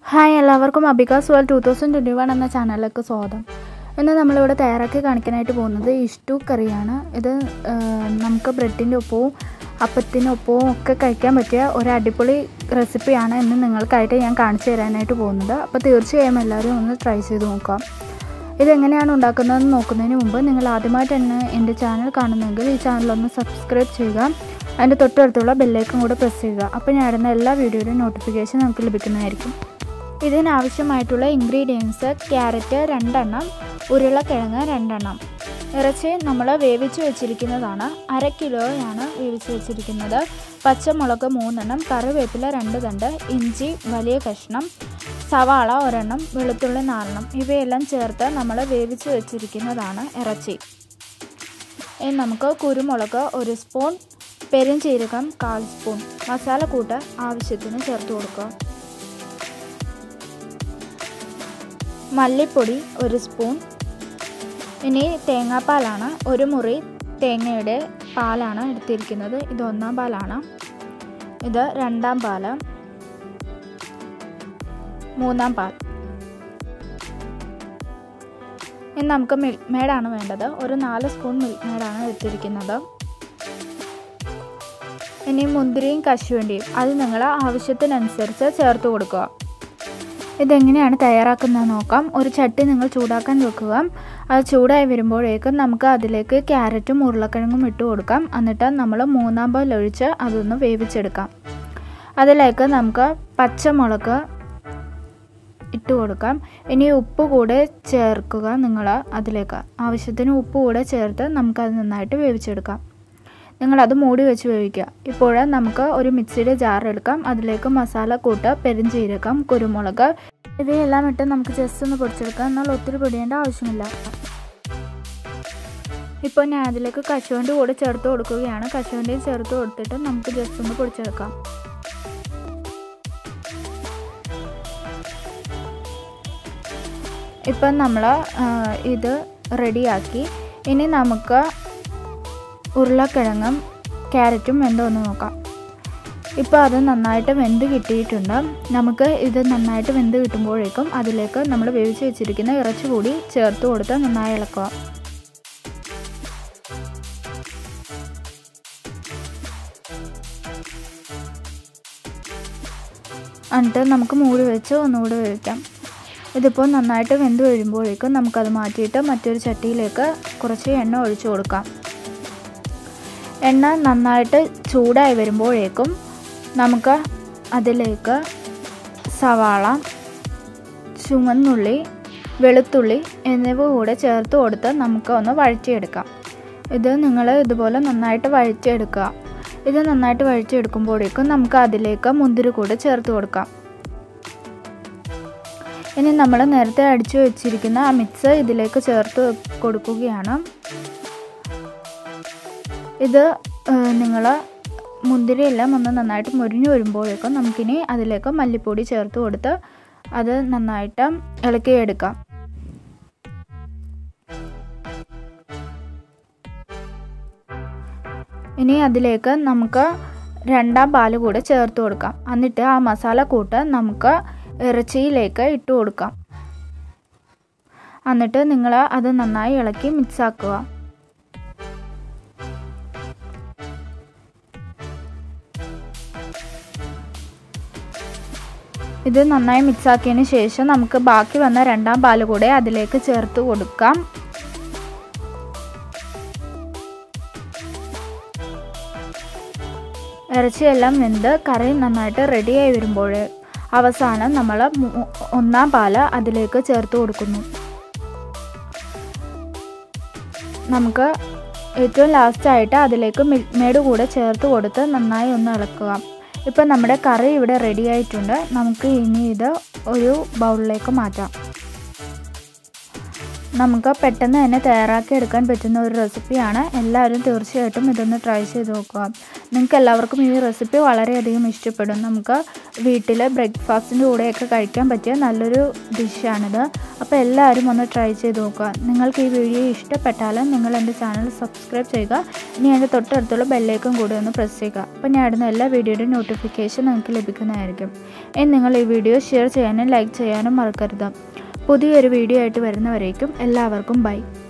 hi എല്ലാവർക്കും Abhikas world two thousand twenty one എന്ന ചാനലിലേക്ക് സ്വാഗതം ഇന്ന് നമ്മളിവിടെ തയ്യാറാക്കി കാണിക്കാനായിട്ട് പോകുന്നത് ഇഷ്ടു കറിയാണ് ഇത് ആ, നമുക്ക് ബ്രെഡിൻ്റെ ഒപ്പവും അപ്പത്തിനൊപ്പവും ഒക്കെ കഴിക്കാൻ പറ്റിയ ഒരു അടിപൊളി റെസിപ്പിയാണ് ഇന്ന് നിങ്ങൾക്കായിട്ട് ഞാൻ കാണിച്ചു തരാനായിട്ട് പോകുന്നത് അപ്പോൾ തീർച്ചയായും എല്ലാവരും ഒന്ന് ട്രൈ ചെയ്ത് നോക്കാം ഇതെങ്ങനെയാണ് ഉണ്ടാക്കുന്നതെന്ന് നോക്കുന്നതിന് മുമ്പ് നിങ്ങൾ ആദ്യമായിട്ട് തന്നെ എൻ്റെ ചാനൽ കാണുന്നെങ്കിൽ ഈ ചാനലൊന്ന് സബ്സ്ക്രൈബ് ചെയ്യുക അതിൻ്റെ തൊട്ടടുത്തുള്ള ബെല്ലൈക്കൺ കൂടെ പ്രസ് ചെയ്യുക അപ്പോൾ ഞാൻ ഇടുന്ന എല്ലാ വീഡിയോയുടെയും നോട്ടിഫിക്കേഷൻ നമുക്ക് ലഭിക്കുന്നതായിരിക്കും ഇതിനാവശ്യമായിട്ടുള്ള ഇൻഗ്രീഡിയൻസ് ക്യാരറ്റ് രണ്ടെണ്ണം ഉരുളക്കിഴങ്ങ് രണ്ടെണ്ണം ഇറച്ചി നമ്മൾ വേവിച്ച് വെച്ചിരിക്കുന്നതാണ് അര കിലോയാണ് വേവിച്ച് വെച്ചിരിക്കുന്നത് പച്ചമുളക് മൂന്നെണ്ണം കറിവേപ്പില രണ്ട് തണ്ട് ഇഞ്ചി വലിയ കഷ്ണം സവാള ഒരെണ്ണം വെളുത്തുള്ളി നാലെണ്ണം ഇവയെല്ലാം ചേർത്ത് നമ്മൾ വേവിച്ച് വെച്ചിരിക്കുന്നതാണ് ഇറച്ചി ഇനി നമുക്ക് കുരുമുളക് ഒരു സ്പൂൺ പെരുംജീരകം കാൽ സ്പൂൺ മസാലക്കൂട്ട് ആവശ്യത്തിന് ചേർത്ത് കൊടുക്കുക മല്ലിപ്പൊടി ഒരു സ്പൂൺ ഇനി തേങ്ങാപ്പാലാണ് ഒരു മുറി തേങ്ങയുടെ പാലാണ് എടുത്തിരിക്കുന്നത് ഇത് ഒന്നാം പാലാണ് ഇത് രണ്ടാം പാല് മൂന്നാം പാൽ ഇനി നമുക്ക് മിൽക്ക് മേഡാണ് വേണ്ടത് ഒരു നാല് സ്പൂൺ മിൽക്ക് മേഡാണ് എടുത്തിരിക്കുന്നത് ഇനി മുന്തിരിയും കശുവണ്ടിയും അത് നിങ്ങൾ ആവശ്യത്തിനനുസരിച്ച് ചേർത്ത് കൊടുക്കുക ഇതെങ്ങനെയാണ് തയ്യാറാക്കുന്നത് നോക്കാം ഒരു ചട്ടി നിങ്ങൾ ചൂടാക്കാൻ വെക്കുക അത് ചൂടായി വരുമ്പോഴേക്കും നമുക്ക് അതിലേക്ക് ക്യാരറ്റും ഉരുളക്കിഴങ്ങും ഇട്ട് കൊടുക്കാം എന്നിട്ട് നമ്മൾ മൂന്നാം പാൽ ഒഴിച്ച് അതൊന്ന് വേവിച്ചെടുക്കാം അതിലേക്ക് നമുക്ക് പച്ചമുളക് ഇട്ട് കൊടുക്കാം ഇനി ഉപ്പ് കൂടെ ചേർക്കുക നിങ്ങൾ അതിലേക്ക് ആവശ്യത്തിന് ഉപ്പ് കൂടെ ചേർത്ത് നമുക്കത് നന്നായിട്ട് വേവിച്ചെടുക്കാം നിങ്ങളത് മൂടി വെച്ച് വേവിക്കുക ഇപ്പോൾ നമുക്ക് ഒരു മിക്സിയുടെ ജാർ എടുക്കാം അതിലേക്ക് മസാല കൂട്ട് പെരിഞ്ചീരകം കുരുമുളക് ഇവയെല്ലാം ഇട്ട് നമുക്ക് ജസ്റ്റ് ഒന്ന് പൊടിച്ചെടുക്കാം എന്നാൽ ഒത്തിരി പൊടിയേണ്ട ആവശ്യമില്ല ഇപ്പോൾ ഞാൻ അതിലേക്ക് കശുവണ്ടി കൂടെ ചേർത്ത് കൊടുക്കുകയാണ് കശുവണ്ടിയും ചേർത്ത് കൊടുത്തിട്ട് നമുക്ക് ജസ്റ്റ് ഒന്ന് പൊടിച്ചെടുക്കാം ഇപ്പം നമ്മൾ ഇത് റെഡിയാക്കി ഇനി നമുക്ക് ഉരുളക്കിഴങ്ങും ക്യാരറ്റും വെന്തോന്ന് നോക്കാം ഇപ്പോൾ അത് നന്നായിട്ട് വെന്ത് കിട്ടിയിട്ടുണ്ട് നമുക്ക് ഇത് നന്നായിട്ട് വെന്ത് കിട്ടുമ്പോഴേക്കും അതിലേക്ക് നമ്മൾ വേവിച്ച് വെച്ചിരിക്കുന്ന ഇറച്ചി കൂടി ചേർത്ത് കൊടുത്ത് നന്നായി ഇളക്കുക എന്നിട്ട് നമുക്ക് മൂടി വെച്ച് ഒന്നുകൂടി വേവിക്കാം ഇതിപ്പോൾ നന്നായിട്ട് വെന്ത് വരുമ്പോഴേക്കും നമുക്കത് മാറ്റിയിട്ട് മറ്റൊരു ചട്ടിയിലേക്ക് കുറച്ച് എണ്ണ ഒഴിച്ചു കൊടുക്കാം എണ്ണ നന്നായിട്ട് ചൂടായി വരുമ്പോഴേക്കും നമുക്ക് അതിലേക്ക് സവാള ചുമന്നുള്ളി വെളുത്തുള്ളി എന്നിവ കൂടെ ചേർത്ത് കൊടുത്ത് നമുക്ക് ഒന്ന് വഴറ്റിയെടുക്കാം ഇത് നിങ്ങൾ ഇതുപോലെ നന്നായിട്ട് വഴറ്റിയെടുക്കുക ഇത് നന്നായിട്ട് വഴറ്റിയെടുക്കുമ്പോഴേക്കും നമുക്ക് അതിലേക്ക് മുന്തിരി കൂടെ ചേർത്ത് കൊടുക്കാം ഇനി നമ്മൾ നേരത്തെ അടിച്ചു വെച്ചിരിക്കുന്ന ആ മിക്സ് ഇതിലേക്ക് ചേർത്ത് കൊടുക്കുകയാണ് ഇത് നിങ്ങൾ മുന്തിരിയെല്ലാം ഒന്ന് നന്നായിട്ട് മുരിഞ്ഞു വരുമ്പോഴേക്കും നമുക്കിനി അതിലേക്ക് മല്ലിപ്പൊടി ചേർത്ത് കൊടുത്ത് അത് നന്നായിട്ട് ഇളക്കിയെടുക്കാം ഇനി അതിലേക്ക് നമുക്ക് രണ്ടാം പാല് കൂടെ ചേർത്ത് കൊടുക്കാം എന്നിട്ട് ആ മസാല കൂട്ട് നമുക്ക് ഇറച്ചിയിലേക്ക് ഇട്ട് കൊടുക്കാം എന്നിട്ട് നിങ്ങൾ അത് നന്നായി ഇളക്കി മിക്സ് ആക്കുക ഇത് നന്നായി മിക്സ് ആക്കിയതിന് ശേഷം നമുക്ക് ബാക്കി വന്ന രണ്ടാം പാല് കൂടെ അതിലേക്ക് ചേർത്ത് കൊടുക്കാം ഇറച്ചിയെല്ലാം വെന്ത് കറി നന്നായിട്ട് റെഡിയായി വരുമ്പോൾ അവസാനം നമ്മൾ ഒന്നാം പാല് അതിലേക്ക് ചേർത്ത് കൊടുക്കുന്നു നമുക്ക് ഏറ്റവും ലാസ്റ്റായിട്ട് അതിലേക്ക് മിൽക്ക് മേഡ് കൂടെ ചേർത്ത് കൊടുത്ത് നന്നായി ഒന്ന് ഇളക്കുക ഇപ്പം നമ്മുടെ കറി ഇവിടെ റെഡി ആയിട്ടുണ്ട് നമുക്ക് ഇനി ഇത് ഒരു ബൗളിലേക്ക് മാറ്റാം നമുക്ക് പെട്ടെന്ന് തന്നെ തയ്യാറാക്കി എടുക്കാൻ പറ്റുന്ന ഒരു റെസിപ്പിയാണ് എല്ലാവരും തീർച്ചയായിട്ടും ഇതൊന്ന് ട്രൈ ചെയ്ത് നോക്കുക നിങ്ങൾക്ക് എല്ലാവർക്കും ഈ റെസിപ്പി വളരെയധികം ഇഷ്ടപ്പെടും നമുക്ക് വീട്ടിൽ ബ്രേക്ക്ഫാസ്റ്റിൻ്റെ കൂടെയൊക്കെ കഴിക്കാൻ പറ്റിയ നല്ലൊരു ഡിഷാണിത് അപ്പോൾ എല്ലാവരും ഒന്ന് ട്രൈ ചെയ്ത് നോക്കുക നിങ്ങൾക്ക് ഈ വീഡിയോ ഇഷ്ടപ്പെട്ടാൽ നിങ്ങൾ എൻ്റെ ചാനൽ സബ്സ്ക്രൈബ് ചെയ്യുക ഇനി എൻ്റെ തൊട്ടടുത്തുള്ള ബെല്ലേക്കും കൂടി ഒന്ന് പ്രസ് ചെയ്യുക അപ്പോൾ ഞാൻ ഇടുന്ന എല്ലാ വീഡിയോയുടെയും നോട്ടിഫിക്കേഷൻ നിങ്ങൾക്ക് ലഭിക്കുന്നതായിരിക്കും ഇനി നിങ്ങൾ ഈ വീഡിയോ ഷെയർ ചെയ്യാനും ലൈക്ക് ചെയ്യാനും മറക്കരുത് പുതിയൊരു വീഡിയോ ആയിട്ട് വരുന്നവരേക്കും എല്ലാവർക്കും ബൈ